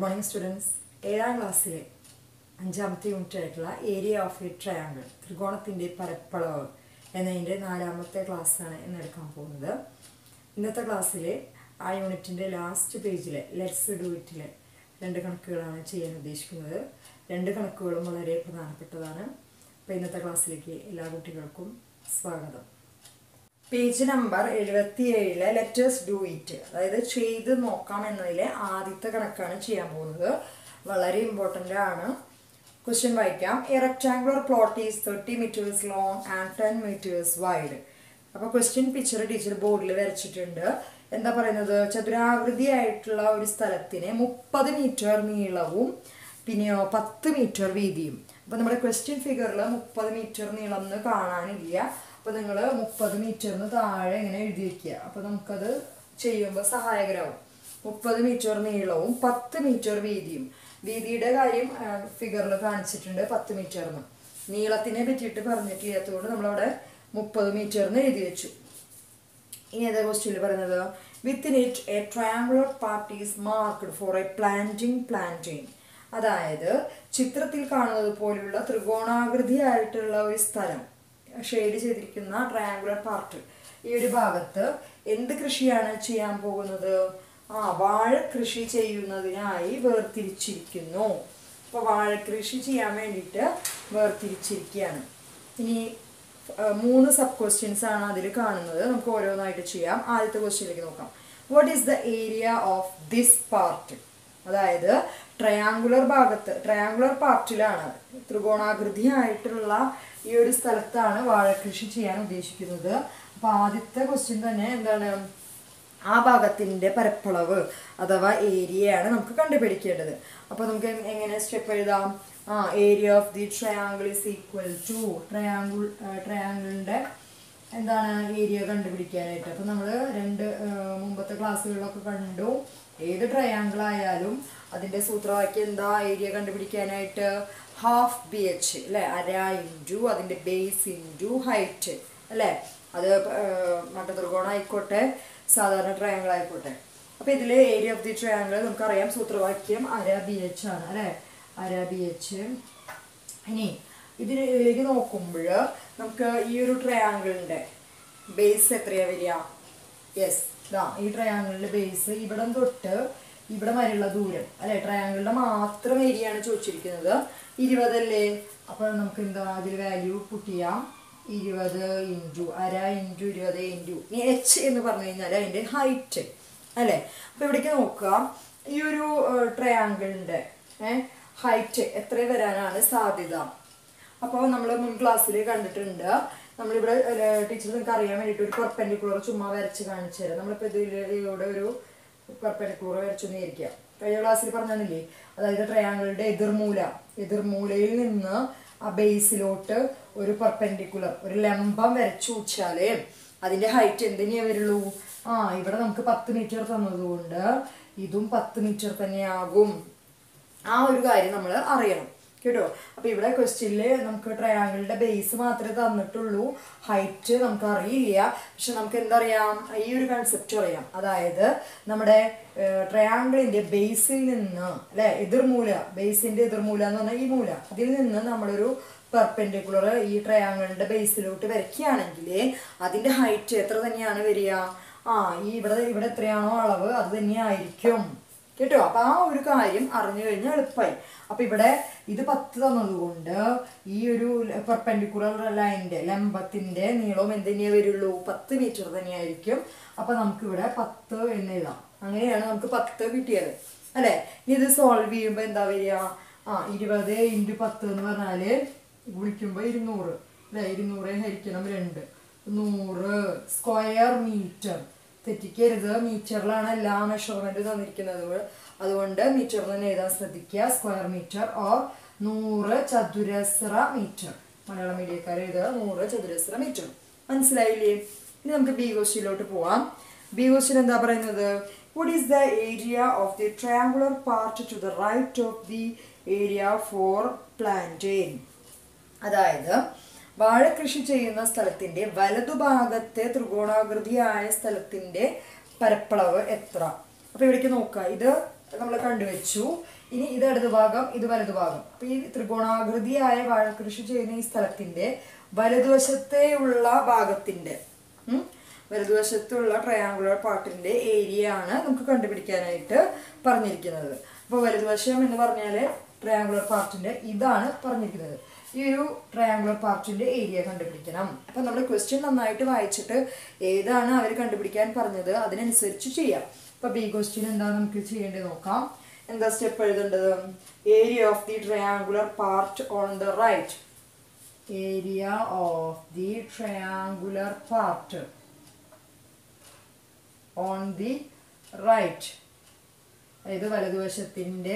Morning students ഏഴാം ക്ലാസ്സിലെ അഞ്ചാമത്തെ യൂണിറ്റ് ആയിട്ടുള്ള ഏരിയ ഓഫ് എ ട്രയാങ്കിൾ ത്രികോണത്തിൻ്റെ പരപ്പളവ് എന്നതിൻ്റെ നാലാമത്തെ ക്ലാസ്സാണ് എന്നെടുക്കാൻ പോകുന്നത് ഇന്നത്തെ ക്ലാസ്സിൽ ആ യൂണിറ്റിൻ്റെ ലാസ്റ്റ് പേജിലെ ലെറ്റ്സ് ഡു ഇറ്റിലെ രണ്ട് കണക്കുകളാണ് ചെയ്യാൻ ഉദ്ദേശിക്കുന്നത് രണ്ട് കണക്കുകളും വളരെ പ്രധാനപ്പെട്ടതാണ് അപ്പോൾ ഇന്നത്തെ ക്ലാസ്സിലേക്ക് എല്ലാ കുട്ടികൾക്കും സ്വാഗതം പേജ് നമ്പർ എഴുപത്തി ഏഴിലെ ലെറ്റേഴ്സ് ഡു ഇറ്റ് അതായത് ചെയ്ത് നോക്കാം എന്നതിലെ ആദ്യത്തെ കണക്കാണ് ചെയ്യാൻ പോകുന്നത് വളരെ ഇമ്പോർട്ടൻ്റ് ആണ് ക്വസ്റ്റ്യൻ വായിക്കാം a rectangular plot is thirty metres long and ten metres wide അപ്പോൾ ക്വസ്റ്റ്യൻ പിക്ചർ ടീച്ചർ ബോർഡിൽ വരച്ചിട്ടുണ്ട് എന്താ പറയുന്നത് ചതുരാകൃതി ആയിട്ടുള്ള ഒരു സ്ഥലത്തിന് മുപ്പത് മീറ്റർ നീളവും പിന്നെയോ പത്ത് മീറ്റർ വീതിയും അപ്പോൾ നമ്മുടെ ക്വസ്റ്റ്യൻ ഫിഗറിൽ മുപ്പത് മീറ്റർ നീളം എന്ന് കാണാനില്ല അപ്പോൾ നിങ്ങൾ മുപ്പത് മീറ്ററിന് താഴെ ഇങ്ങനെ എഴുതി വെക്കുക അപ്പോൾ നമുക്കത് ചെയ്യുമ്പോൾ സഹായകരമാവും മുപ്പത് മീറ്റർ നീളവും പത്ത് മീറ്റർ വീതിയും വീതിയുടെ കാര്യം ഫിഗറിൽ കാണിച്ചിട്ടുണ്ട് പത്ത് മീറ്ററിന് നീളത്തിനെ പറ്റിയിട്ട് പറഞ്ഞിട്ടില്ലാത്തതുകൊണ്ട് നമ്മളവിടെ മുപ്പത് മീറ്ററിന് എഴുതി വെച്ചു ഇനി ഏതാ ക്വസ്റ്റ്യനിൽ പറയുന്നത് within it a triangular part is marked for a planting planting അതായത് ചിത്രത്തിൽ കാണുന്നത് പോലെയുള്ള ത്രികോണാകൃതിയായിട്ടുള്ള ഒരു സ്ഥലം ഷെയ്ഡ് ചെയ്തിരിക്കുന്ന ട്രയാങ്കുലർ പാർട്ട് ഈ ഒരു ഭാഗത്ത് എന്ത് കൃഷിയാണ് ചെയ്യാൻ പോകുന്നത് ആ വാഴ കൃഷി ചെയ്യുന്നതിനായി വേർതിരിച്ചിരിക്കുന്നു അപ്പോൾ വാഴ കൃഷി ചെയ്യാൻ വേണ്ടിയിട്ട് വേർതിരിച്ചിരിക്കുകയാണ് ഇനി മൂന്ന് സബ് ക്വസ്റ്റ്യൻസ് ആണ് അതിൽ കാണുന്നത് നമുക്ക് ഓരോന്നായിട്ട് ചെയ്യാം ആദ്യത്തെ ക്വസ്റ്റ്യനിലേക്ക് നോക്കാം what is the area of this part അതായത് ട്രയാങ്കുലർ ഭാഗത്ത് ട്രയാങ്കുലർ പാർട്ടിലാണ് ത്രികോണാകൃതി ആയിട്ടുള്ള ഈ ഒരു സ്ഥലത്താണ് വാഴക്കൃഷി ചെയ്യാൻ ഉദ്ദേശിക്കുന്നത് അപ്പൊ ആദ്യത്തെ ക്വസ്റ്റ്യൻ തന്നെ എന്താണ് ആ ഭാഗത്തിന്റെ പരപ്പളവ് അഥവാ ഏരിയയാണ് നമുക്ക് കണ്ടുപിടിക്കേണ്ടത് അപ്പൊ നമുക്ക് എങ്ങനെ സ്റ്റെപ്പ് എഴുതാം ആ area of the triangle is equal to triangle ട്രയാങ്കിളിന്റെ എന്താണ് ഏരിയ കണ്ടുപിടിക്കാനായിട്ട് അപ്പം നമ്മൾ രണ്ട് മുമ്പത്തെ ക്ലാസ്സുകളിലൊക്കെ കണ്ടു ഏത് ട്രയാങ്കിൾ ആയാലും അതിൻ്റെ സൂത്രവാക്യം എന്താ ഏരിയ കണ്ടുപിടിക്കാനായിട്ട് ഹാഫ് ബി എച്ച് അല്ലേ അര ഇൻറ്റു അതിൻ്റെ ബേസ് ഇൻറ്റു ഹൈറ്റ് അല്ലേ അത് മട്ടത്രികോണം ആയിക്കോട്ടെ സാധാരണ ട്രയാങ്കിൾ ആയിക്കോട്ടെ അപ്പോൾ ഇതിൽ ഏരിയ ഓഫ് ദി ട്രയാങ്കിൾ നമുക്കറിയാം സൂത്രവാക്യം അര ബി എച്ച് ആണ് അല്ലേ അര ബി എച്ച് ഇനി ഇതിലേക്ക് നോക്കുമ്പോൾ നമുക്ക് ഈ ഒരു ട്രയാങ്കിളിൻ്റെ ബേസ് എത്രയാ വരിക യെസ് ഇതാ ഈ ട്രയാങ്കിളിൻ്റെ ബേസ് ഇവിടം തൊട്ട് ഇവിടെ വരെയുള്ള ദൂരം അല്ലെ ട്രയാങ്കിളിൻ്റെ മാത്രം ഏരിയ ആണ് ചോദിച്ചിരിക്കുന്നത് ഇരുപതല്ലേ അപ്പോൾ നമുക്ക് എന്താ അതിൽ വാല്യൂ പുട്ട് ചെയ്യാം ഇരുപത് ഇൻറ്റു അര ഇൻറ്റു ഇരുപത് ഇൻറ്റു ഇനി എച്ച് എന്ന് പറഞ്ഞു കഴിഞ്ഞാൽ അതിൻ്റെ ഹൈറ്റ് അല്ലേ അപ്പോൾ ഇവിടേക്ക് നോക്കുക ഈ ഒരു ട്രയാങ്കിളിൻ്റെ ഹൈറ്റ് എത്ര വരാനാണ് സാധ്യത അപ്പോൾ നമ്മൾ മുൻ ക്ലാസ്സിൽ കണ്ടിട്ടുണ്ട് നമ്മളിവിടെ ടീച്ചർ നിങ്ങൾക്ക് അറിയാൻ വേണ്ടിയിട്ട് ഒരു പെർപെൻഡിക്കുലർ ചുമ്മാ വരച്ച് കാണിച്ചു തരാം നമ്മളിപ്പോൾ ഇതിലൂടെ ഒരു പെർപെൻഡിക്കുലർ വരച്ചൊന്നും ഇരിക്കാം കഴിഞ്ഞ ക്ലാസ്സിൽ പറഞ്ഞില്ലേ അതായത് ട്രയാങ്കിളുടെ എതിർമൂല എതിർമൂലയിൽ നിന്ന് ആ ബേസിലോട്ട് ഒരു പെർപെൻഡിക്കുലർ ഒരു ലംബം വരച്ചു വെച്ചാല് അതിന്റെ ഹൈറ്റ് എന്തിനാ വരുള്ളൂ ആ ഇവിടെ നമുക്ക് പത്ത് മീറ്റർ തന്നതുകൊണ്ട് ഇതും പത്ത് മീറ്റർ തന്നെയാകും ആ ഒരു കാര്യം നമ്മൾ അറിയണം കേട്ടോ അപ്പൊ ഇവിടെ ക്വസ്റ്റ്യനില് നമുക്ക് ട്രയാങ്കിളിന്റെ ബേസ് മാത്രമേ തന്നിട്ടുള്ളൂ ഹൈറ്റ് നമുക്ക് അറിയില്ല പക്ഷെ നമുക്ക് എന്തറിയാം ഈ ഒരു കൺസെപ്റ്റ് അറിയാം അതായത് നമ്മുടെ ട്രയാങ്കിളിന്റെ ബേസിൽ നിന്ന് അല്ലെ എതിർമൂല ബേസിന്റെ എതിർമൂല എന്ന് പറഞ്ഞാൽ ഈ മൂല അതിൽ നിന്ന് നമ്മളൊരു പെർപെൻഡിക്കുലർ ഈ ട്രയാങ്കിളിന്റെ ബേസിലോട്ട് വരയ്ക്കുകയാണെങ്കിൽ അതിന്റെ ഹൈറ്റ് എത്ര തന്നെയാണ് വരിക ആ ഈ ഇവിടെ ഇവിടെ എത്രയാണോ അളവ് അത് തന്നെയായിരിക്കും കേട്ടോ അപ്പൊ ആ ഒരു കാര്യം അറിഞ്ഞു കഴിഞ്ഞാൽ എളുപ്പമായി അപ്പൊ ഇവിടെ ഇത് പത്ത് തന്നതുകൊണ്ട് ഈ ഒരു പെർപെൻഡിക്കുലർ ലൈനിന്റെ ലംബത്തിന്റെ നീളവും എന്തിനേ വരുള്ളൂ പത്ത് മീറ്റർ തന്നെയായിരിക്കും അപ്പൊ നമുക്ക് ഇവിടെ പത്ത് എന്ന് എഴുതാം അങ്ങനെയാണ് നമുക്ക് പത്ത് കിട്ടിയത് അല്ലെ ഇനി ഇത് സോൾവ് ചെയ്യുമ്പോൾ എന്താ വരിക ആ ഇരുപത് ഇൻറ്റു പത്ത് എന്ന് പറഞ്ഞാല് വിളിക്കുമ്പോൾ ഇരുന്നൂറ് അല്ലെ ഇരുന്നൂറ് ഹരിക്കണം രണ്ട് നൂറ് സ്ക്വയർ മീറ്റർ തെറ്റിക്കരുത് മീറ്ററിലാണ് എല്ലാ മെഷർമെന്റ് തന്നിരിക്കുന്നത് അതുകൊണ്ട് മീറ്ററിൽ തന്നെ എഴുതാൻ ശ്രദ്ധിക്കുക സ്ക്വയർ മീറ്റർ ഓർ നൂറ് ചതുരശ്ര മീറ്റർ മലയാളം മീഡിയക്കാർ എഴുതുക നൂറ് ചതുരശ്ര മീറ്റർ മനസ്സിലായില്ലേ ഇനി നമുക്ക് ബി ക്വസ്റ്റ്യനിലോട്ട് പോവാം ബി ക്വസ്റ്റ്യൻ എന്താ പറയുന്നത് what is the area of the triangular part to the right of the area for plantain അതായത് വാഴ കൃഷി ചെയ്യുന്ന സ്ഥലത്തിന്റെ വലതുഭാഗത്തെ ത്രികോണാകൃതിയായ സ്ഥലത്തിന്റെ പരപ്പളവ് എത്ര അപ്പൊ ഇവിടേക്ക് നോക്കുക ഇത് നമ്മൾ കണ്ടുവച്ചു ഇനി ഇത് ഇടത് ഭാഗം ഇത് വലതു ഭാഗം അപ്പൊ ഈ ത്രികോണാകൃതിയായ വാഴകൃഷി ചെയ്യുന്ന ഈ സ്ഥലത്തിന്റെ വലതുവശത്തെയുള്ള ഭാഗത്തിന്റെ ഉം, വലതുവശത്തുള്ള ട്രയാങ്കുലർ പാർട്ടിന്റെ ഏരിയ ആണ് നമുക്ക് കണ്ടുപിടിക്കാനായിട്ട് പറഞ്ഞിരിക്കുന്നത് അപ്പോൾ വലതുവശം എന്ന് പറഞ്ഞാൽ ട്രയാങ്കുലർ പാർട്ടിന്റെ ഇതാണ് പറഞ്ഞിരിക്കുന്നത് ഈ ഒരു ട്രയാങ്കുലർ പാർട്ടിന്റെ ഏരിയ കണ്ടുപിടിക്കണം അപ്പൊ നമ്മൾ ക്വസ്റ്റ്യൻ നന്നായിട്ട് വായിച്ചിട്ട് ഏതാണ് അവർ കണ്ടുപിടിക്കാൻ പറഞ്ഞത് അതിനനുസരിച്ച് ചെയ്യാം ഇപ്പൊ ബി ക്വസ്റ്റ്യൻ എന്താ നമുക്ക് ചെയ്യേണ്ടത് നോക്കാം എന്താ സ്റ്റെപ്പ് എഴുതേണ്ടത് area of the triangular part on the right area of the triangular part on the right അതായത് വലതുവശത്തിന്റെ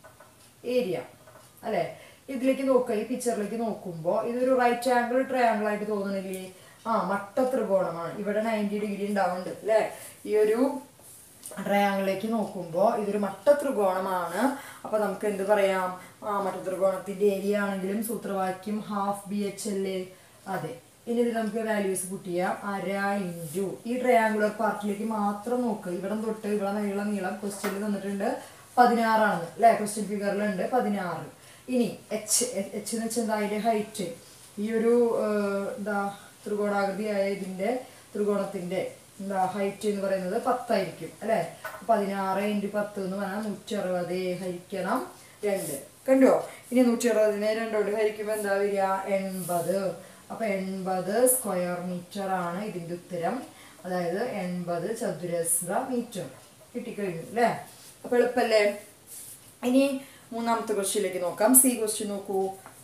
ഏരിയ അല്ലെ ഇതിലേക്ക് നോക്കുക ഈ പിക്ചറിലേക്ക് നോക്കുമ്പോൾ ഇതൊരു റൈറ്റ് ആംഗിൾ ട്രയാംഗിൾ ആയിട്ട് തോന്നണില്ലേ ആ മട്ട ത്രികോണമാണ് ഇവിടെ നയൻറ്റി ഡിഗ്രി ഉണ്ടാവുന്നുണ്ട് അല്ലെ ഈ ഒരു ട്രയാംഗിളിലേക്ക് നോക്കുമ്പോൾ ഇതൊരു മട്ട ത്രികോണമാണ് അപ്പൊ നമുക്ക് എന്ത് പറയാം ആ മട്ട ത്രികോണത്തിന്റെ ഏരിയ ആണെങ്കിലും സൂത്രവാക്യം ഹാഫ് ബി എച്ച് എൽ അതെ ഇനി ഇത് നമുക്ക് വാല്യൂസ് പുട്ട് ചെയ്യാം അര ഇൻറ്റു ഈ ട്രയാങ്കുലർ പാർട്ടിലേക്ക് മാത്രം നോക്കുക ഇവിടെ തൊട്ട് ഇവിടെ നീളം നീളം ക്വസ്റ്റ്യനിൽ തന്നിട്ടുണ്ട് പതിനാറാണ് അല്ലെ ക്വസ്റ്റ്യൻ ഫിഗറിലുണ്ട് പതിനാറ് ഇനി എച്ച് എച്ച് എന്ന് വെച്ചാൽ എന്താ അതിന്റെ ഹൈറ്റ് ഈ ഒരു ഏഹ്, എന്താ ത്രികോണാകൃതിയായ ഇതിന്റെ ത്രികോണത്തിന്റെ എന്താ ഹൈറ്റ് എന്ന് പറയുന്നത് പത്തായിരിക്കും അല്ലെ പതിനാറ് ഇൻറ്റു പത്ത് എന്ന് പറഞ്ഞാൽ നൂറ്റി അറുപത് ഹരിക്കണം രണ്ട് കണ്ടോ ഇനി നൂറ്റി അറുപതിനെ രണ്ടോട് ഹരിക്കുമ്പോൾ എന്താ വരിക എൺപത് അപ്പൊ എൺപത് സ്ക്വയർ മീറ്റർ ആണ് ഇതിന്റെ ഉത്തരം അതായത് എൺപത് ചതുരശ്ര മീറ്റർ കിട്ടിക്കഴിഞ്ഞു അല്ലേ അപ്പൊ എളുപ്പല്ലേ ഇനി മൂന്നാമത്തെ ക്വസ്റ്റ്യനിലേക്ക് നോക്കാം സി ക്വസ്റ്റ്യൻ നോക്കൂ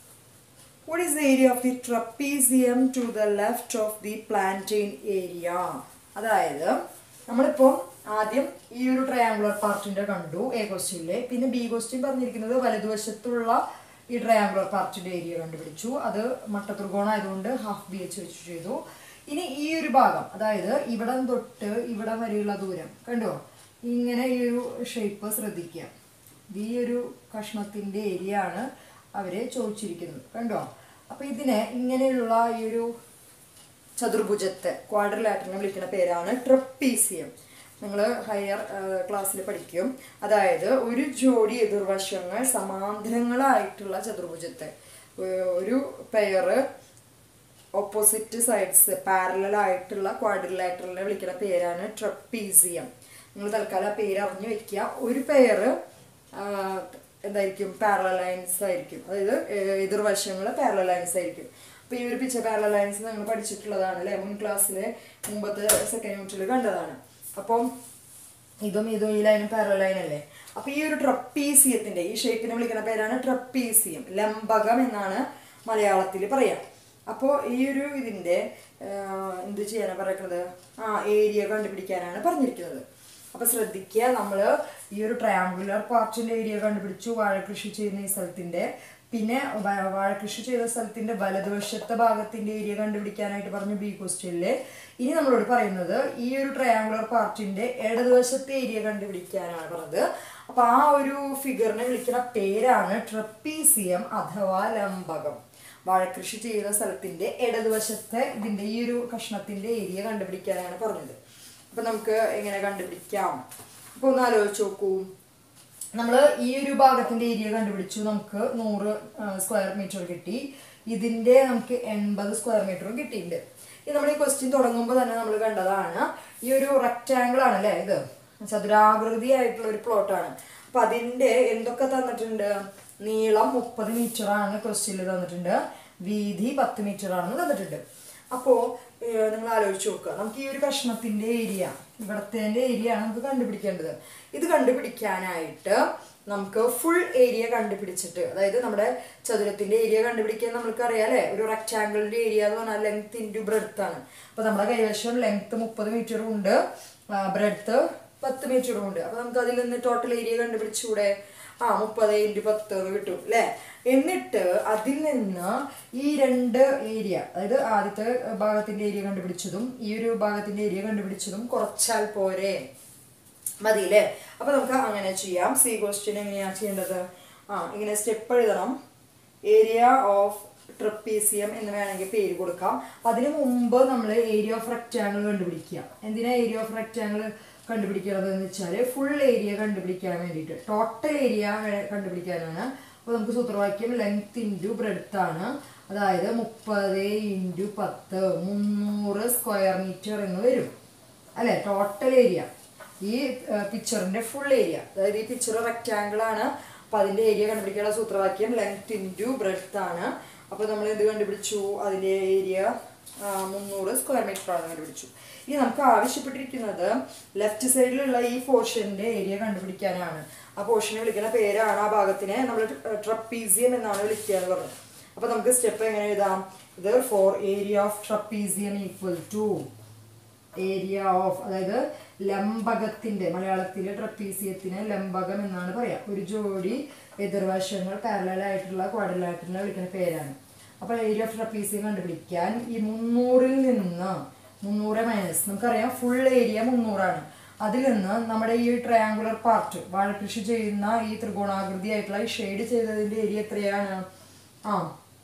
What is the area of the trapezium to the left of the plantain area? അതായത് നമ്മളിപ്പോൾ ആദ്യം ഈ ഒരു ട്രയാങ്കുലർ പാർട്ടിന്റെ കണ്ടു എ ക്വസ്റ്റ്യനിലെ പിന്നെ ബി ക്വസ്റ്റ്യൻ പറഞ്ഞിരിക്കുന്നത് വലതുവശത്തുള്ള ഈ ട്രയാങ്കുലർ പാർട്ടിന്റെ ഏരിയ കണ്ടുപിടിച്ചു അത് മട്ടത്രികോണം ആയതുകൊണ്ട് ഹാഫ് ബി എച്ച് വെച്ച് ചെയ്തു ഇനി ഈ ഒരു ഭാഗം അതായത് ഇവിടം തൊട്ട് ഇവിടം വരെയുള്ള ദൂരം കണ്ടോ ഇങ്ങനെ ഈ ഒരു ഷേപ്പ് ശ്രദ്ധിക്കുക ഇത് ഈ ഒരു കഷ്ണത്തിന്റെ ഏരിയ ആണ് അവര് ചോദിച്ചിരിക്കുന്നത് കണ്ടോ അപ്പൊ ഇതിനെ ഇങ്ങനെയുള്ള ഈ ഒരു ചതുർഭുജത്തെ ക്വാഡ്രിലാറ്ററിനെ വിളിക്കുന്ന പേരാണ് ട്രപ്പീസിയം നിങ്ങൾ ഹയർ ക്ലാസ്സിൽ പഠിക്കും അതായത് ഒരു ജോഡി എതിർവശങ്ങൾ സമാന്തരങ്ങളായിട്ടുള്ള ചതുർഭുജത്തെ ഏർ ഒരു പെയറ് ഓപ്പോസിറ്റ് സൈഡ്സ് പാരലൽ ആയിട്ടുള്ള ക്വാഡ്രിലാറ്ററിനെ വിളിക്കുന്ന പേരാണ് ട്രപ്പീസിയം നിങ്ങൾ തൽക്കാലം ആ പേര് അറിഞ്ഞു വെക്കുക ഒരു പെയറ് എന്തായിരിക്കും പാരലൽ ലൈൻസ് ആയിരിക്കും അതായത് ഏർ എതിർവശങ്ങൾ പാരലൽ ലൈൻസ് ആയിരിക്കും അപ്പൊ ഈ ഒരു പിക്ചർ പാരലൽ ലൈൻസ് നിങ്ങൾ പഠിച്ചിട്ടുള്ളതാണ് അല്ലെ മുൻ ക്ലാസ്സിലെ മുമ്പത്തെ സെക്കൻഡ് യൂണിറ്റിൽ കണ്ടതാണ് അപ്പം ഇതും ഇതും ഈ ലൈനും പാരലൽ ലൈൻ അല്ലേ അപ്പൊ ഈ ഒരു ട്രപ്പീസിയത്തിന്റെ ഈ ഷേപ്പിനെ വിളിക്കുന്ന പേരാണ് ട്രപ്പീസിയം ലംബകം എന്നാണ് മലയാളത്തിൽ പറയാം അപ്പോൾ ഈ ഒരു ഇതിന്റെ ആ, എന്ത് ചെയ്യാനാണ് പറയുന്നത് ആ ഏരിയ കണ്ടുപിടിക്കാനാണ് പറഞ്ഞിരിക്കുന്നത് അപ്പൊ ശ്രദ്ധിക്കുക നമ്മൾ ഈ ഒരു ട്രയാങ്കുലർ പാർട്ടിന്റെ ഏരിയ കണ്ടുപിടിച്ചു വാഴ കൃഷി ചെയ്യുന്ന ഈ സ്ഥലത്തിന്റെ പിന്നെ വ- വാഴ കൃഷി ചെയ്ത സ്ഥലത്തിന്റെ വലതുവശത്തെ ഭാഗത്തിന്റെ ഏരിയ കണ്ടുപിടിക്കാനായിട്ട് പറഞ്ഞു ബി ക്വസ്റ്റ്യനില് ഇനി നമ്മളോട് പറയുന്നത് ഈ ഒരു ട്രയാങ്കുലർ പാർട്ടിന്റെ ഇടതുവശത്തെ ഏരിയ കണ്ടുപിടിക്കാനാണ് പറഞ്ഞത് അപ്പൊ ആ ഒരു ഫിഗറിനെ വിളിക്കുന്ന പേരാണ് ട്രപ്പീസിയം അഥവാ ലംബകം വാഴക്കൃഷി ചെയ്യുന്ന സ്ഥലത്തിന്റെ ഇടതുവശത്തെ ഇതിന്റെ ഈ ഒരു കഷ്ണത്തിന്റെ ഏരിയ കണ്ടുപിടിക്കാനാണ് പറഞ്ഞത് അപ്പൊ നമുക്ക് എങ്ങനെ കണ്ടുപിടിക്കാം അപ്പൊ ഒന്ന് ആലോചിച്ച് നോക്കൂ നമ്മൾ ഈ ഒരു ഭാഗത്തിന്റെ ഏരിയ കണ്ടുപിടിച്ചു നമുക്ക് നൂറ് സ്ക്വയർ മീറ്റർ കിട്ടി ഇതിന്റെ നമുക്ക് എൺപത് സ്ക്വയർ മീറ്ററും കിട്ടിയിട്ടുണ്ട് ഇത് നമ്മൾ ഈ ക്വസ്റ്റ്യൻ തുടങ്ങുമ്പോൾ തന്നെ നമ്മൾ കണ്ടതാണ് ഈ ഒരു റെക്റ്റാങ്കിൾ ആണ് അല്ലേ ഇത് ചതുരാകൃതി ആയിട്ടുള്ള ഒരു പ്ലോട്ടാണ് അപ്പൊ അതിന്റെ എന്തൊക്കെ തന്നിട്ടുണ്ട് നീളം മുപ്പത് മീറ്റർ ആണ് ക്വസ്റ്റ്യനിൽ തന്നിട്ടുണ്ട് വീതി പത്ത് മീറ്റർ ആണെന്ന് തന്നിട്ടുണ്ട് അപ്പോ ഏഹ്, നിങ്ങൾ ആലോചിച്ച് നോക്കുക നമുക്ക് ഈ ഒരു കഷ്ണത്തിന്റെ ഏരിയ ഇവിടത്തെ ഏരിയ ആണ് നമുക്ക് കണ്ടുപിടിക്കേണ്ടത് ഇത് കണ്ടുപിടിക്കാനായിട്ട് നമുക്ക് ഫുൾ ഏരിയ കണ്ടുപിടിച്ചിട്ട് അതായത് നമ്മുടെ ചതുരത്തിന്റെ ഏരിയ കണ്ടുപിടിക്കാൻ നമുക്ക് അറിയാലേ ഒരു റെക്ടാങ്കിളിന്റെ ഏരിയ എന്ന് പറഞ്ഞാൽ ലെങ്ത് ഇൻറ്റു ബ്രെഡ്ത്ത് ആണ് അപ്പൊ നമ്മുടെ കൈവശം ലെങ്ത് മുപ്പത് മീറ്ററും ഉണ്ട് ബ്രെഡ്ത്ത് പത്ത് മീറ്ററും ഉണ്ട് അപ്പൊ നമുക്ക് അതിൽ നിന്ന് ടോട്ടൽ ഏരിയ കണ്ടുപിടിച്ചൂടെ ആ മുപ്പത് ഇൻറ്റു പത്ത് എന്ന് കിട്ടും അല്ലേ എന്നിട്ട് അതിൽ നിന്ന് ഈ രണ്ട് ഏരിയ അതായത് ആദ്യത്തെ ഭാഗത്തിന്റെ ഏരിയ കണ്ടുപിടിച്ചതും ഈ ഒരു ഭാഗത്തിന്റെ ഏരിയ കണ്ടുപിടിച്ചതും കുറച്ചാൽ പോരെ മതി അല്ലേ അപ്പൊ നമുക്ക് അങ്ങനെ ചെയ്യാം സി ക്വസ്റ്റ്യൻ എങ്ങനെയാ ചെയ്യേണ്ടത് ആ ഇങ്ങനെ സ്റ്റെപ്പ് എഴുതണം ഏരിയ ഓഫ് ട്രപ്പീസിയം എന്ന് വേണമെങ്കിൽ പേര് കൊടുക്കാം അപ്പൊ അതിനു മുമ്പ് നമ്മൾ ഏരിയ ഓഫ് റെക്റ്റാങ്കിൾ കണ്ടുപിടിക്കുക എന്തിനാ ഏരിയ ഓഫ് റെക്റ്റാങ്കിൾ കണ്ടുപിടിക്കുന്നത് എന്ന് വെച്ചാൽ ഫുൾ ഏരിയ കണ്ടുപിടിക്കാൻ വേണ്ടിയിട്ട് ടോട്ടൽ ഏരിയ കണ്ടുപിടിക്കാനാണ് അപ്പോൾ നമുക്ക് സൂത്രവാക്യം ലെങ്ത് ഇൻറ്റു ബ്രെഡ്ത്ത് ആണ് അതായത് മുപ്പത് ഇൻറ്റു പത്ത് മുന്നൂറ് സ്ക്വയർ മീറ്റർ എന്ന് വരും അല്ലെ ടോട്ടൽ ഏരിയ ഈ പിക്ചറിന്റെ ഫുൾ ഏരിയ അതായത് ഈ പിക്ചർ റെക്റ്റാങ്കിൾ ആണ് അപ്പൊ അതിന്റെ ഏരിയ കണ്ടുപിടിക്കാനുള്ള സൂത്രവാക്യം ലെങ്ത് ഇൻറ്റു ബ്രെഡ്ത്ത് ആണ് അപ്പൊ നമ്മൾ എന്ത് കണ്ടുപിടിച്ചു അതിന്റെ ഏരിയ മുന്നൂറ് സ്ക്വയർ മീറ്റർ ആണ് കണ്ടുപിടിച്ചു ഇനി നമുക്ക് ആവശ്യപ്പെട്ടിരിക്കുന്നത് ലെഫ്റ്റ് സൈഡിലുള്ള ഈ പോർഷന്റെ ഏരിയ കണ്ടുപിടിക്കാനാണ് ആ പോർഷനെ വിളിക്കുന്ന പേരാണ് ആ ഭാഗത്തിനെ നമ്മൾ ട്രപ്പീസിയം എന്നാണ് വിളിക്കുക എന്ന് പറഞ്ഞത് അപ്പൊ നമുക്ക് സ്റ്റെപ്പ് എങ്ങനെ എഴുതാം ഇത് for area of trapezium equal to area of അതായത് ലംബകത്തിന്റെ മലയാളത്തിലെ ട്രപ്പീസിയത്തിന് ലംബകം എന്നാണ് പറയാ ഒരു ജോഡി എതിർവശങ്ങൾ പാരലൽ ആയിട്ടുള്ള ക്വാഡലായിട്ടുള്ള വിളിക്കുന്ന പേരാണ് അപ്പൊ ഏരിയ ഓഫ് ട്രപ്പീസിയം കണ്ടുപിടിക്കാൻ ഈ മുന്നൂറിൽ നിന്ന് മുന്നൂറ് മൈനസ് നമുക്കറിയാം ഫുൾ ഏരിയ മുന്നൂറാണ് അതിൽ നിന്ന് നമ്മുടെ ഈ ട്രയാങ്കുലർ പാർട്ട് വാഴകൃഷി ചെയ്യുന്ന ഈ ത്രികോണാകൃതി ആയിട്ടുള്ള ഈ ഷെയ്ഡ് ചെയ്തതിന്റെ ഏരിയ എത്രയാണ് ആ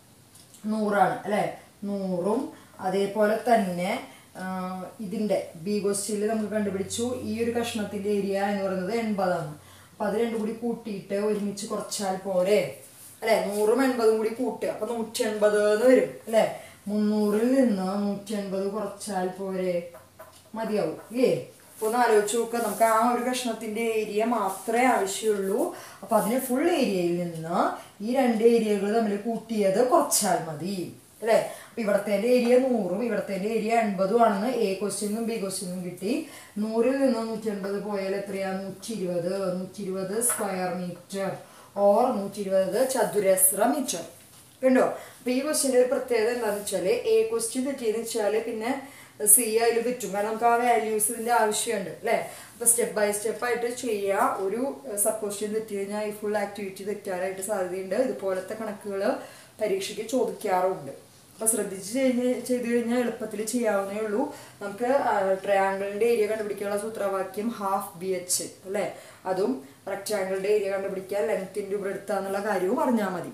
നൂറാണ് അല്ലെ നൂറും അതേപോലെ തന്നെ ആ, ഇതിന്റെ ബി ക്വസ്റ്റ്യനിൽ നമുക്ക് കണ്ടുപിടിച്ചു ഈ ഒരു കഷ്ണത്തിന്റെ ഏരിയ എന്ന് പറയുന്നത് എൺപതാണ് അപ്പൊ അത് രണ്ടും കൂടി കൂട്ടിയിട്ട് ഒരുമിച്ച് കുറച്ചാൽ പോരെ അല്ലെ നൂറും എൺപതും കൂടി കൂട്ടുക അപ്പൊ നൂറ്റി എൺപത് എന്ന് വരും അല്ലെ മുന്നൂറിൽ നിന്ന് നൂറ്റി എൺപത് കുറച്ചാൽ പോരെ മതിയാവും ഇല്ലേ അപ്പൊ ഒന്ന് ആലോചിച്ച് നോക്കുക നമുക്ക് ആ ഒരു കഷ്ണത്തിന്റെ ഏരിയ മാത്രമേ ആവശ്യമുള്ളൂ അപ്പൊ അതിന് ഫുൾ ഏരിയയിൽ നിന്ന് ഈ രണ്ട് ഏരിയകൾ തമ്മിൽ കൂട്ടിയത് കുറച്ചാൽ മതി അല്ലേ അപ്പൊ ഇവിടത്തെ ഏരിയ നൂറും ഇവിടത്തെ ഏരിയ എൺപതും ആണെന്ന് എ ക്വസ്റ്റ്യനും ബി ക്വസ്റ്റ്യനും കിട്ടി നൂറിൽ നിന്ന് നൂറ്റി എൺപത് പോയാൽ എത്രയാ നൂറ്റി ഇരുപത് നൂറ്റി ഇരുപത് സ്ക്വയർ മീറ്റർ ഓർ നൂറ്റി ഇരുപത് ചതുരശ്ര മീറ്റർ കണ്ടോ അപ്പൊ ഈ ക്വസ്റ്റ്യന്റെ ഒരു പ്രത്യേകത എന്താന്ന് വെച്ചാല് എ ക്വസ്റ്റ്യൻ തെറ്റിയെന്ന് വെച്ചാല് പിന്നെ സി അതിൽ തെറ്റും കാരണം നമുക്ക് ആ വാല്യൂസ് ഇതിന്റെ ആവശ്യമുണ്ട് അല്ലെ അപ്പൊ സ്റ്റെപ്പ് ബൈ സ്റ്റെപ്പ് ആയിട്ട് ചെയ്യുക ഒരു സബ് ക്വസ്റ്റ്യൻ തെറ്റി കഴിഞ്ഞാൽ ഈ ഫുൾ ആക്ടിവിറ്റി തെറ്റാനായിട്ട് സാധ്യതയുണ്ട് ഇതുപോലത്തെ കണക്കുകൾ പരീക്ഷയ്ക്ക് ചോദിക്കാറുണ്ട് അപ്പൊ ശ്രദ്ധിച്ച് കഴിഞ്ഞ് ചെയ്തു കഴിഞ്ഞാൽ എളുപ്പത്തിൽ ചെയ്യാവുന്നേ ഉള്ളൂ നമുക്ക് ട്രയാങ്കിളിന്റെ ഏരിയ കണ്ടുപിടിക്കാനുള്ള സൂത്രവാക്യം ഹാഫ് ബി എച്ച് അല്ലെ അതും റെക്ടാങ്കിളിന്റെ ഏരിയ കണ്ടുപിടിക്കാൻ ലെങ്ത് ഇൻറ്റു ബ്രെഡ്ത്ത് എന്നുള്ള കാര്യവും അറിഞ്ഞാൽ മതി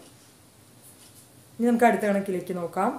ഇനി നമുക്ക് അടുത്ത കണക്കിലേക്ക് നോക്കാം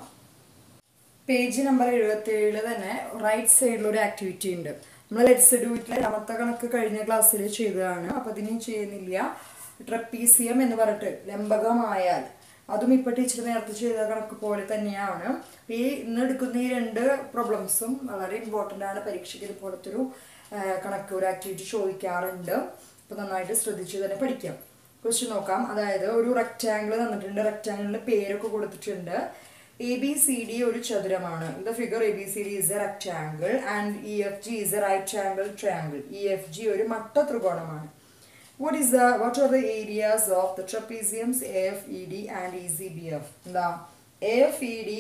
പേജ് നമ്പർ എഴുപത്തി ഏഴില് തന്നെ റൈറ്റ് സൈഡിൽ ഒരു ആക്ടിവിറ്റി ഉണ്ട് നമ്മൾ ലെറ്റ്സ് ഡൂറ്റിലെ രണ്ടാമത്തെ കണക്ക് കഴിഞ്ഞ ക്ലാസ്സിൽ ചെയ്തതാണ് അപ്പൊ ഇതിനും ചെയ്യുന്നില്ല ട്രപ്പീസിയം എന്ന് പറഞ്ഞിട്ട് ലംബകമായാൽ അതും ഇപ്പൊ ടീച്ചർ നേരത്തെ ചെയ്ത കണക്ക് പോലെ തന്നെയാണ് ഈ ഇന്ന് എടുക്കുന്ന ഈ രണ്ട് പ്രോബ്ലംസും വളരെ ഇമ്പോർട്ടൻ്റ് ആണ് പരീക്ഷയ്ക്ക് ഇതുപോലത്തെ ഒരു ആ, കണക്ക് ഒരു ആക്ടിവിറ്റി ചോദിക്കാറുണ്ട് അപ്പൊ നന്നായിട്ട് ശ്രദ്ധിച്ച് തന്നെ പഠിക്കാം ക്വസ്റ്റ്യൻ നോക്കാം അതായത് ഒരു റെക്റ്റാങ്കിൾ തന്നിട്ടുണ്ട് റെക്റ്റാങ്കിളിന് പേരൊക്കെ കൊടുത്തിട്ടുണ്ട് എ ബി സി ഡി ഒരു ചതുരമാണ് the figure A B C D is a rectangle and E F G is a right angle triangle E F G ഒരു മട്ട ത്രികോണമാണ് What is the what are the areas of the trapeziums AFED and ECBF? എന്താ AFED,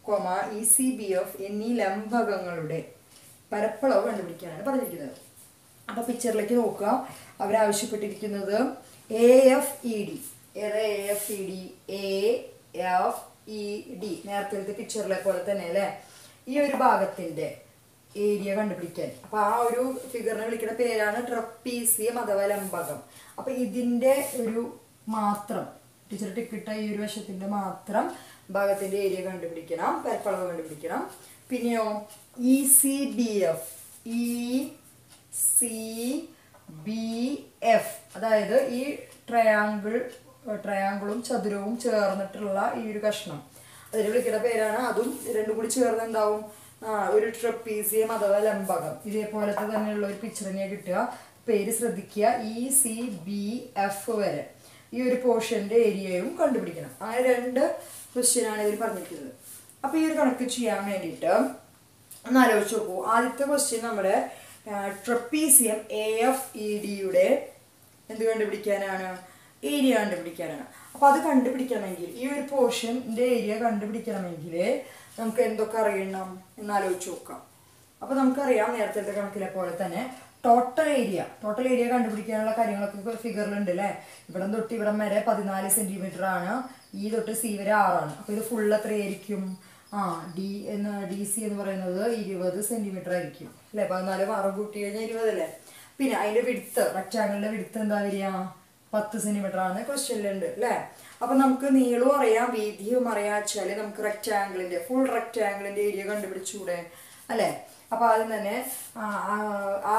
ECBF എന്നീ ലംബകങ്ങളുടെ പരപ്പളവ് കണ്ടുപിടിക്കാനാണ് പറഞ്ഞിരിക്കുന്നത് അപ്പൊ പിക്ചറിലേക്ക് നോക്കുക അവരാവശ്യപ്പെട്ടിരിക്കുന്നത് എ എഫ് ഇ ഡി ഏതാ A F E D A F E D നേരത്തെ പിക്ചറിലെ പോലെ തന്നെ അല്ലേ ഈ ഒരു ഭാഗത്തിന്റെ ഏരിയ കണ്ടുപിടിക്കാൻ അപ്പൊ ആ ഒരു ഫിഗറിനെ വിളിക്കുന്ന പേരാണ് ട്രപ്പീസിയം അഥവാ ലംബകം അപ്പൊ ഇതിന്റെ ഒരു മാത്രം ടീച്ചർ ടിക്കിട്ട ഈ ഒരു വശത്തിന്റെ മാത്രം ഭാഗത്തിന്റെ ഏരിയ കണ്ടുപിടിക്കണം പരപ്പളവ് കണ്ടുപിടിക്കണം പിന്നെയോ E C B F E C B F അതായത് ഈ ട്രയാങ്കിൾ ട്രയാങ്കിളും ചതുരവും ചേർന്നിട്ടുള്ള ഈ ഒരു കഷ്ണം അതിന് വിളിക്കുന്ന പേരാണ് അതും രണ്ടും കൂടി ചേർന്ന് എന്താവും ആ, ഒരു ട്രപ്പീസിയം അഥവാ ലംബകം ഇതേപോലത്തെ തന്നെയുള്ള ഒരു പിക്ചറിനെ കിട്ടുക പേര് ശ്രദ്ധിക്കുക ഇ സി ബി എഫ് വരെ ഈ ഒരു പോർഷന്റെ ഏരിയയും കണ്ടുപിടിക്കണം അങ്ങനെ രണ്ട് ക്വസ്റ്റ്യൻ ആണ് ഇതിൽ പറഞ്ഞിരിക്കുന്നത് അപ്പൊ ഈ ഒരു കണക്ക് ചെയ്യാൻ വേണ്ടിയിട്ട് ഒന്ന് ആലോചിച്ച് നോക്കൂ ആദ്യത്തെ ക്വസ്റ്റ്യൻ നമ്മുടെ ട്രപ്പീസിയം എ എഫ് ഇ ഡിയുടെ എന്ത് കണ്ടുപിടിക്കാനാണ് ഏരിയ കണ്ടുപിടിക്കാനാണ് അപ്പൊ അത് കണ്ടുപിടിക്കണമെങ്കിൽ ഈ ഒരു പോർഷന്റെ ഏരിയ കണ്ടുപിടിക്കണമെങ്കിൽ നമുക്ക് എന്തൊക്കെ അറിയണം എന്ന് ആലോചിച്ച് നോക്കാം അപ്പൊ നമുക്കറിയാം നേരത്തെ കണക്കിലെ പോലെ തന്നെ ടോട്ടൽ ഏരിയ ടോട്ടൽ ഏരിയ കണ്ടുപിടിക്കാനുള്ള കാര്യങ്ങളൊക്കെ ഫിഗറിലുണ്ട് അല്ലേ ഇവിടം തൊട്ട് ഇവിടം വരെ പതിനാല് സെന്റിമീറ്റർ ആണ് ഈ തൊട്ട് സി വരെ ആറാണ് അപ്പൊ ഇത് ഫുൾ എത്രയായിരിക്കും ആ ഡി എന്ന് ഡി സി എന്ന് പറയുന്നത് ഇരുപത് സെന്റിമീറ്റർ ആയിരിക്കും അല്ലെ പതിനാല് ആറ് കൂട്ടി കഴിഞ്ഞാൽ ഇരുപതല്ലേ പിന്നെ അതിന്റെ വിടുത്ത് റെക്ടാങ്കിളിന്റെ വിടുത്ത് എന്താ വരിക പത്ത് സെന്റിമീറ്റർ ആണ് ക്വസ്റ്റ്യനിലുണ്ട് അല്ലേ അപ്പൊ നമുക്ക് നീളവും അറിയാം വീതിയും അറിയാം വെച്ചാല് നമുക്ക് റെക്ടാങ്കിളിന്റെ ഫുൾ റെക്ടാങ്കിളിന്റെ ഏരിയ കണ്ടുപിടിച്ചൂടെ അല്ലെ അപ്പൊ ആദ്യം തന്നെ ആ, ആ- ആ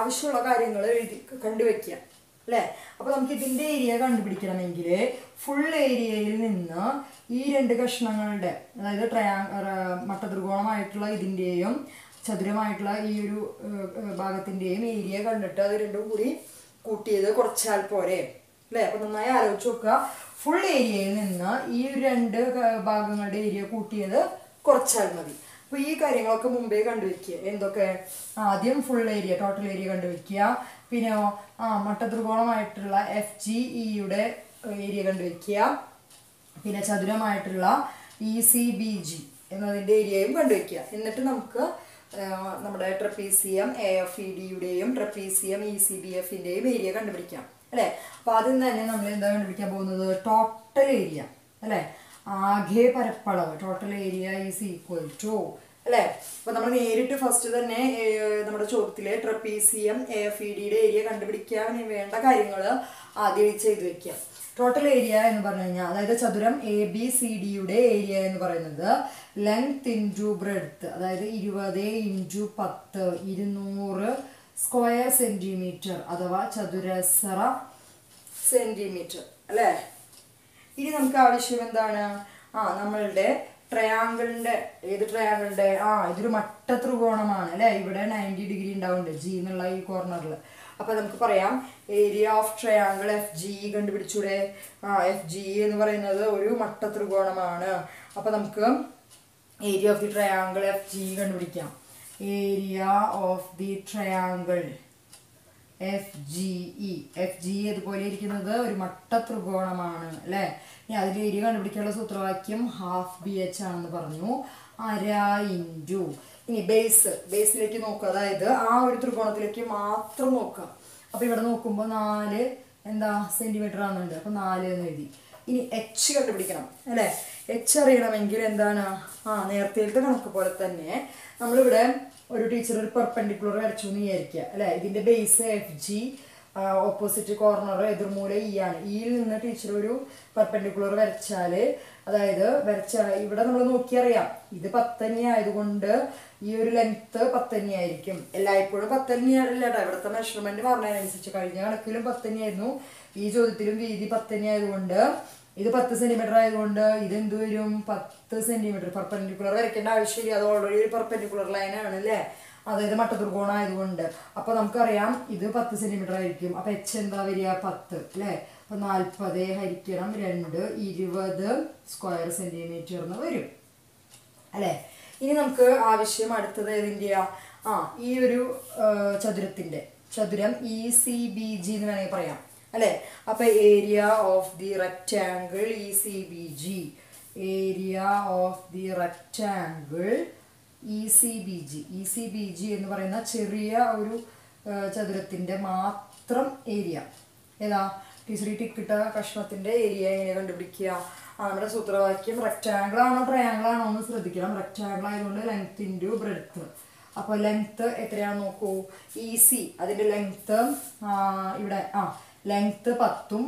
ആവശ്യമുള്ള കാര്യങ്ങൾ എഴുതി കണ്ടുവെക്കുക അല്ലേ അപ്പൊ നമുക്ക് ഇതിന്റെ ഏരിയ കണ്ടുപിടിക്കണമെങ്കിൽ ഫുൾ ഏരിയയിൽ നിന്ന് ഈ രണ്ട് കഷ്ണങ്ങളുടെ അതായത് ട്രയാ മട്ടത്രികോണമായിട്ടുള്ള ഇതിന്റെയും ചതുരമായിട്ടുള്ള ഈ ഒരു ഏഹ്, ഏഹ്, ഭാഗത്തിന്റെയും ഏരിയ കണ്ടിട്ട് അത് രണ്ടും കൂടി കൂട്ടിയത് കുറച്ചാൽ പോരെ അല്ലേ അപ്പൊ നന്നായി ആലോചിച്ച് നോക്കുക ഫുൾ ഏരിയയിൽ നിന്ന് ഈ ഒരു രണ്ട് ക- ഭാഗങ്ങളുടെ ഏരിയ കൂട്ടിയത് കുറച്ചാൽ മതി അപ്പൊ ഈ കാര്യങ്ങളൊക്കെ മുമ്പേ കണ്ടുവെക്കുക എന്തൊക്കെ ആദ്യം ഫുൾ ഏരിയ ടോട്ടൽ ഏരിയ കണ്ടുവെക്കുക പിന്നെ ആ മട്ടത്രികോണമായിട്ടുള്ള എഫ് ജി ഇയുടെ ഏരിയ കണ്ടുവെക്കുക പിന്നെ ചതുരമായിട്ടുള്ള ഇ സി ബി ജി എന്നതിൻ്റെ ഏരിയയും കണ്ടുവയ്ക്കുക എന്നിട്ട് നമുക്ക് ആ, നമ്മുടെ ട്രപ്പീസിയം എ എഫ് ഇ ഡിയുടെയും ട്രപ്പീസിയം ഇ സി ബി എഫിൻ്റെയും ഏരിയ കണ്ടുപിടിക്കാം അല്ലേ അപ്പോൾ ആദ്യം തന്നെ നമ്മൾ എന്താ കണ്ടുപിടിക്കാൻ പോകുന്നത് ടോട്ടൽ ഏരിയ അല്ലേ ആകെ പരപ്പളവ് total area is equal to അല്ലേ അപ്പൊ നമ്മൾ നേരിട്ട് ഫസ്റ്റ് തന്നെ ഏർ, നമ്മുടെ ചോദ്യത്തിലെ ട്രപ്പീസിയം എ എഫ് ഇ ഡിയുടെ ഏരിയ കണ്ടുപിടിക്കാൻ വേണ്ട കാര്യങ്ങൾ ആദ്യം ചെയ്തു വെക്കുക ടോട്ടൽ ഏരിയ എന്ന് പറഞ്ഞു കഴിഞ്ഞാൽ അതായത് ചതുരം എ ബി സി ഡിയുടെ ഏരിയ എന്ന് പറയുന്നത് ലെങ്ത് ഇൻറ്റു ബ്രെഡ്ത്ത് അതായത് ഇരുപത് ഇൻറ്റു പത്ത് ഇരുന്നൂറ് സ്ക്വയർ സെന്റിമീറ്റർ അഥവാ ചതുരശ്ര സെന്റിമീറ്റർ അല്ലേ ഇനി നമുക്ക് ആവശ്യം എന്താണ് ആ നമ്മളുടെ ട്രയാങ്കിളിന്റെ ഏത് ട്രയാങ്കിളിന്റെ ആ ഇതൊരു മട്ട ത്രികോണമാണ് അല്ലെ ഇവിടെ നയൻറ്റി ഡിഗ്രി ഉണ്ടാവുന്നുണ്ട് ജി എന്നുള്ള ഈ കോർണറിൽ അപ്പൊ നമുക്ക് പറയാം area of triangle F G കണ്ടുപിടിച്ചൂടെ ആ എഫ് ജി എന്ന് പറയുന്നത് ഒരു മട്ട ത്രികോണമാണ് അപ്പൊ നമുക്ക് area of the triangle F G കണ്ടുപിടിക്കാം area of the triangle F G E F G ഇതുപോലെ ഇരിക്കുന്നത് ഒരു മട്ട ത്രികോണമാണ് അല്ലേ ഇനി അതിൽ ഏരിയ കണ്ടുപിടിക്കാനുള്ള സൂത്രവാക്യം ഹാഫ് ബി എച്ച് ആണെന്ന് പറഞ്ഞു അര ഇൻറ്റു ഇനി ബേസ് ബേസിലേക്ക് നോക്കുക അതായത് ആ ഒരു ത്രികോണത്തിലേക്ക് മാത്രം നോക്കുക അപ്പൊ ഇവിടെ നോക്കുമ്പോൾ നാല് എന്താ സെന്റിമീറ്റർ ആണെന്നുണ്ട് അപ്പൊ നാല് എന്ന് എഴുതി ഇനി എച്ച് കണ്ടുപിടിക്കണം അല്ലേ എച്ച് അറിയണമെങ്കിൽ എന്താണ് ആ നേരത്തെ കണക്ക് പോലെ തന്നെ നമ്മളിവിടെ ഒരു ടീച്ചർ ഒരു പെർപെൻഡിക്കുലർ വരച്ചു എന്ന് വിചാരിക്കുക അല്ലെ ഇതിന്റെ base F G opposite corner എതിർമൂല ഇ ആണ് ഇയിൽ നിന്ന് ടീച്ചർ ഒരു പെർപെൻഡിക്കുലർ വരച്ചാല് അതായത് വരച്ച ഇവിടെ നമ്മൾ നോക്കിയറിയാം ഇത് പത്തനി ആയതുകൊണ്ട് ഈ ഒരു ലെങ്ത് പത്തനി ആയിരിക്കും എല്ലായ്പ്പോഴും പത്തനി അല്ല കേട്ടോ ഇവിടുത്തെ മെഷർമെന്റ് പറഞ്ഞതിനനുസരിച്ച് കഴിഞ്ഞ കണക്കിലും പത്തനി ആയിരുന്നു ഈ ചോദ്യത്തിലും വീതി പത്തനി ആയതുകൊണ്ട് ഇത് പത്ത് സെന്റിമീറ്റർ ആയതുകൊണ്ട് ഇത് എന്ത് വരും പത്ത് സെന്റിമീറ്റർ പെർപെൻഡിക്കുലർ വരയ്ക്കേണ്ട ആവശ്യമില്ല അത് ഓൾറെഡി ഒരു പെർപെൻഡിക്കുലർ ലൈൻ ആണ് അല്ലേ അതായത് മട്ടത്രികോണം ആയതുകൊണ്ട് അപ്പൊ നമുക്കറിയാം ഇത് പത്ത് സെന്റിമീറ്റർ ആയിരിക്കും അപ്പൊ എച്ച് എന്താ വരിക പത്ത് അല്ലേ അപ്പൊ നാൽപ്പത് ഹരിക്കണം രണ്ട് ഇരുപത് സ്ക്വയർ സെന്റിമീറ്റർ എന്ന് വരും അല്ലേ ഇനി നമുക്ക് ആവശ്യം അടുത്തത് ഏതിൻ്റെയാ ആ ഈ ഒരു ആ, ചതുരത്തിന്റെ ചതുരം ഇ സി ബി ജി എന്ന് വേണമെങ്കിൽ പറയാം അല്ലേ അപ്പൊ area of the rectangle E C B G area of the rectangle E C B G E C B G എന്ന് പറയുന്ന ചെറിയ ഒരു ആ, ചതുരത്തിന്റെ മാത്രം ഏരിയ ഏതാ ടീച്ചർ ഈ ടിക്കിട്ട കഷ്ണത്തിന്റെ ഏരിയ എങ്ങനെ കണ്ടുപിടിക്കുക ആ, നമ്മുടെ സൂത്രവാക്യം റെക്റ്റാങ്കിൾ ആണോ ട്രയാങ്കിൾ ആണോ എന്ന് ശ്രദ്ധിക്കണം റെക്റ്റാങ്കിൾ ആയതുകൊണ്ട് ലെങ്ത് ഇൻറ്റു ബ്രെഡ്ത്ത് അപ്പോൾ ലെങ്ത് എത്രയാണെന്ന് നോക്കൂ ഇ സി അതിന്റെ ലെങ്ത് ഇവിടെ ആ ലെങ്ത് പത്തും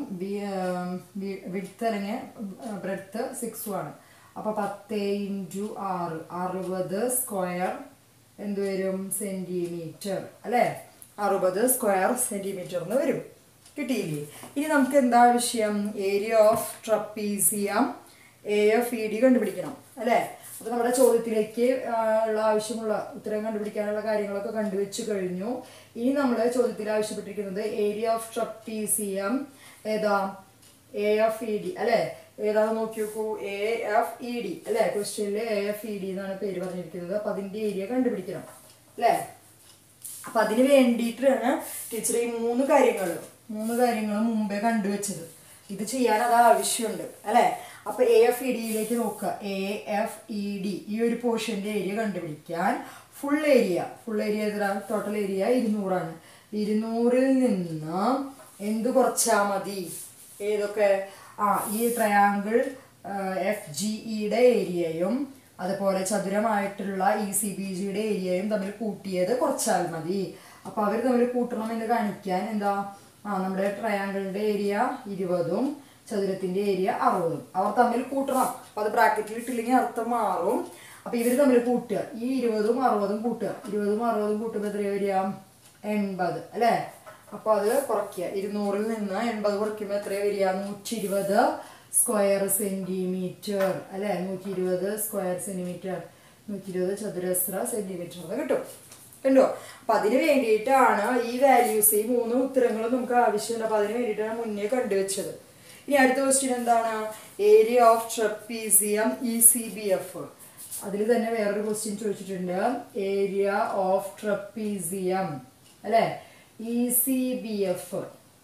വിഡ്ത്ത് അല്ലെങ്കിൽ ബ്രെഡ്ത്ത് സിക്സും ആണ് അപ്പോൾ പത്ത് ഇൻറ്റു ആറ് അറുപത് സ്ക്വയർ എന്ത് വരും സെന്റിമീറ്റർ അല്ലേ അറുപത് സ്ക്വയർ സെന്റിമീറ്റർ എന്ന് വരും കിട്ടിയില്ലേ ഇനി നമുക്ക് എന്താ വിഷയം area of trapezium A F E D കണ്ടുപിടിക്കണം അല്ലേ അപ്പൊ നമ്മുടെ ചോദ്യത്തിലേക്ക് ആ, ഉള്ള ആവശ്യമുള്ള ഉത്തരം കണ്ടുപിടിക്കാനുള്ള കാര്യങ്ങളൊക്കെ കണ്ടുവച്ച് കഴിഞ്ഞു ഇനി നമ്മൾ ചോദ്യത്തിൽ ആവശ്യപ്പെട്ടിരിക്കുന്നത് ഏരിയ ഓഫ് ട്രപ്പീസിയം ഏതാ എ എഫ് ഇ ഡി അല്ലേ ഏതാന്ന് നോക്കി നോക്കൂ എ എഫ് ഇ ഡി അല്ലേ ക്വസ്റ്റ്യനിൽ എ എഫ് ഇ ഡി എന്നാണ് പേര് പറഞ്ഞിരിക്കുന്നത് അപ്പൊ അതിന്റെ ഏരിയ കണ്ടുപിടിക്കണം അല്ലേ അപ്പൊ അതിന് വേണ്ടിയിട്ടാണ് ടീച്ചർ ഈ മൂന്ന് കാര്യങ്ങൾ മൂന്ന് കാര്യങ്ങൾ മുമ്പേ കണ്ടുവച്ചത് ഇത് ചെയ്യാൻ അത് ആവശ്യമുണ്ട് അല്ലെ അപ്പൊ എ എഫ് ഇ ഡിയിലേക്ക് നോക്കുക എ എഫ് ഇ ഡി ഈ ഒരു പോർഷന്റെ ഏരിയ കണ്ടുപിടിക്കാൻ ഫുൾ ഏരിയ ഫുൾ ഏരിയ എത്ര ടോട്ടൽ ഏരിയ ഇരുന്നൂറാണ് ഇരുന്നൂറിൽ നിന്ന് എന്ത് കുറച്ചാ മതി ഏതൊക്കെ ആ ഈ ട്രയാങ്കിൾ എഫ് ജി ഇയുടെ ഏരിയയും അതുപോലെ ചതുരമായിട്ടുള്ള ഇ സി ബി ജിയുടെ ഏരിയയും തമ്മിൽ കൂട്ടിയത് കുറച്ചാൽ മതി അപ്പൊ അവർ തമ്മിൽ കൂട്ടണം എന്ന് കാണിക്കാൻ എന്താ ആ നമ്മുടെ ട്രയാങ്കിളിന്റെ ഏരിയ ഇരുപതും ചതുരത്തിന്റെ ഏരിയ അറുപതും അവർ തമ്മിൽ കൂട്ടണം അപ്പൊ അത് ബ്രാക്കറ്റിൽ ഇട്ടില്ലെങ്കിൽ അർത്ഥം മാറും അപ്പൊ ഇവർ തമ്മിൽ കൂട്ടുക ഈ ഇരുപതും അറുപതും കൂട്ടുക ഇരുപതും അറുപതും കൂട്ടുമ്പോൾ എത്രയാ വരിക എൺപത് അല്ലേ അപ്പോൾ അത് കുറയ്ക്കുക ഇരുന്നൂറിൽ നിന്ന് എൺപത് കുറയ്ക്കുമ്പോൾ എത്രയാണ് വരിക നൂറ്റി ഇരുപത് സ്ക്വയർ സെൻറ്റിമീറ്റർ അല്ലേ നൂറ്റി ഇരുപത് സ്ക്വയർ സെൻറ്റിമീറ്റർ നൂറ്റി ഇരുപത് ചതുരശ്ര സെൻറ്റിമീറ്റർ എന്ന് കിട്ടും കണ്ടോ അപ്പം അതിന് വേണ്ടിയിട്ടാണ് ഈ വാല്യൂസ് ഈ മൂന്ന് ഉത്തരങ്ങളും നമുക്ക് ആവശ്യമുണ്ട് അപ്പം അതിന് വേണ്ടിയിട്ടാണ് മുന്നേ കണ്ടുവച്ചത് ഇനി അടുത്ത ക്വസ്റ്റ്യൻ എന്താണ് area of trapezium E C B F അതിൽ തന്നെ വേറൊരു ക്വസ്റ്റ്യൻ ചോദിച്ചിട്ടുണ്ട് ഏരിയ ഓഫ് ട്രപ്പീസിയം അല്ലെ ഇ സി ബി എഫ്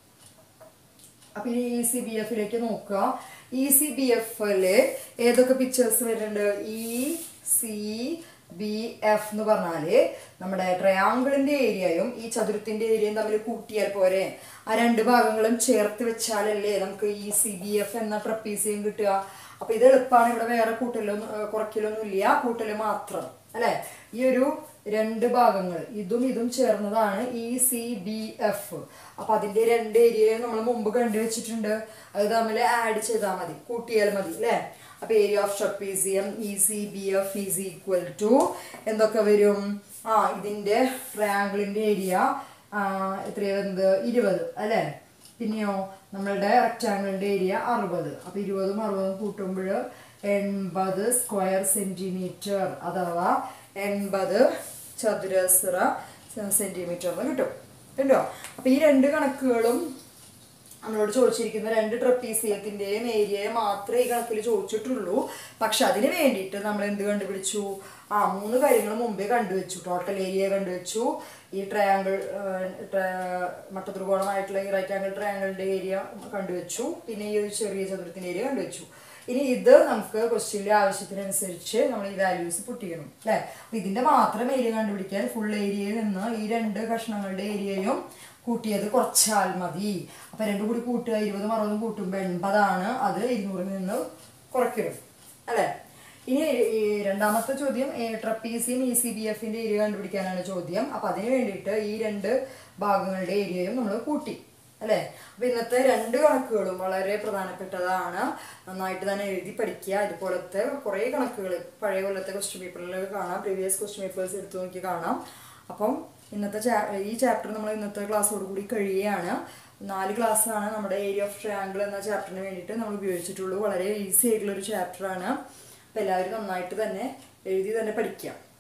അപ്പൊ ഈ ഇ സി ബി എഫിലേക്ക് നോക്കുക ഇ സി ബി എഫില് ഏതൊക്കെ പിക്ചേഴ്സ് വരുന്നുണ്ട് ഇ സി ബി എഫ് എന്ന് പറഞ്ഞാല് നമ്മുടെ ട്രയാങ്കിളിന്റെ ഏരിയയും ഈ ചതുരത്തിന്റെ ഏരിയയും തമ്മിൽ കൂട്ടിയാൽ പോരെ ആ രണ്ട് ഭാഗങ്ങളും ചേർത്ത് വെച്ചാലല്ലേ നമുക്ക് ഈ സി ബി എഫ് എന്ന ട്രപ്പീസിയം കിട്ടുക അപ്പൊ ഇത് എളുപ്പമാണ് ഇവിടെ വേറെ കൂട്ടലൊന്നും ഏർ കുറയ്ക്കലൊന്നും ഇല്ല കൂട്ടല് മാത്രം അല്ലെ ഈ ഒരു രണ്ട് ഭാഗങ്ങൾ ഇതും ഇതും ചേർന്നതാണ് ഇ സി ബി എഫ് അപ്പൊ അതിന്റെ രണ്ട് ഏരിയയും നമ്മൾ മുമ്പ് കണ്ടുവച്ചിട്ടുണ്ട് അത് തമ്മിൽ ആഡ് ചെയ്താൽ മതി കൂട്ടിയാൽ മതി അല്ലേ അപ്പൊ area of trapezium E C B F is equal to എന്തൊക്കെ വരും ആ ഇതിന്റെ ട്രയാങ്കിളിന്റെ ഏരിയ എത്രയാ വരുന്നത് ഇരുപത് അല്ലേ പിന്നെയോ നമ്മളുടെ റെക്റ്റാങ്കിളിന്റെ ഏരിയ അറുപത് അപ്പൊ ഇരുപതും അറുപതും കൂട്ടുമ്പോൾ എൺപത് സ്ക്വയർ സെന്റിമീറ്റർ അഥവാ എൺപത് ചതുരശ്ര സെന്റിമീറ്റർ എന്ന് കിട്ടും കണ്ടോ അപ്പൊ ഈ രണ്ട് കണക്കുകളും നമ്മളോട് ചോദിച്ചിരിക്കുന്ന രണ്ട് ട്രപ്പീസിയത്തിന്റെയും ഏരിയയെ മാത്രമേ ഈ കണക്കിൽ ചോദിച്ചിട്ടുള്ളൂ പക്ഷെ അതിന് വേണ്ടിയിട്ട് നമ്മൾ എന്ത് കണ്ടുപിടിച്ചു ആ മൂന്ന് കാര്യങ്ങൾ മുമ്പേ കണ്ടുവച്ചു ടോട്ടൽ ഏരിയ കണ്ടുവച്ചു ഈ ട്രയാങ്കിൾ മട്ടത്രികോണമായിട്ടുള്ള ഈ റൈറ്റ് ആംഗിൾ ട്രയാങ്കിളിന്റെ ഏരിയ കണ്ടുവച്ചു പിന്നെ ഈ ഒരു ചെറിയ ചതുരത്തിന്റെ ഏരിയ കണ്ടുവച്ചു ഇനി ഇത് നമുക്ക് ക്വസ്റ്റ്യനിലെ ആവശ്യത്തിനനുസരിച്ച് നമ്മൾ ഈ വാല്യൂസ് പുട്ടിക്കണം അല്ലേ അപ്പൊ ഇതിന്റെ മാത്രം ഏരിയ കണ്ടുപിടിക്കാൻ ഫുൾ ഏരിയയിൽ നിന്ന് ഈ രണ്ട് കഷ്ണങ്ങളുടെ ഏരിയയും കൂട്ടിയത് കുറച്ചാൽ മതി അപ്പൊ രണ്ടും കൂടി കൂട്ടുക ഇരുപതും അറുപതും കൂട്ടുമ്പോൾ എൺപതാണ് അത് ഇരുന്നൂറിൽ നിന്ന് കുറയ്ക്കണം അല്ലേ ഇനി ഈ രണ്ടാമത്തെ ചോദ്യം ട്രപ്പീസിയും ഇ സി ബി എഫിന്റെ ഏരിയ കണ്ടുപിടിക്കാനാണ് ചോദ്യം അപ്പൊ അതിന് വേണ്ടിയിട്ട് ഈ രണ്ട് ഭാഗങ്ങളുടെ ഏരിയയും നമ്മൾ കൂട്ടി അല്ലേ അപ്പൊ ഇന്നത്തെ രണ്ട് കണക്കുകളും വളരെ പ്രധാനപ്പെട്ടതാണ് നന്നായിട്ട് തന്നെ എഴുതി പഠിക്കുക ഇതുപോലത്തെ കുറേ കണക്കുകൾ പഴയ കൊല്ലത്തെ ക്വസ്റ്റ്യൻ പേപ്പറിൽ കാണാം പ്രീവിയസ് ക്വസ്റ്റ്യൻ പേപ്പേഴ്സ് എടുത്തു നോക്കി കാണാം അപ്പം ഇന്നത്തെ ചാ- ഈ ചാപ്റ്റർ നമ്മൾ ഇന്നത്തെ ക്ലാസ്സോട് കൂടി കഴിയുകയാണ് നാല് ക്ലാസ്സാണ് നമ്മുടെ ഏരിയ ഓഫ് ട്രയാങ്കിൾ എന്ന ചാപ്റ്ററിന് വേണ്ടിയിട്ട് നമ്മൾ ഉപയോഗിച്ചിട്ടുള്ളൂ വളരെ ഈസി ആയിട്ടുള്ള ഒരു ചാപ്റ്ററാണ് അപ്പം എല്ലാവരും നന്നായിട്ട് തന്നെ എഴുതി തന്നെ പഠിക്കാം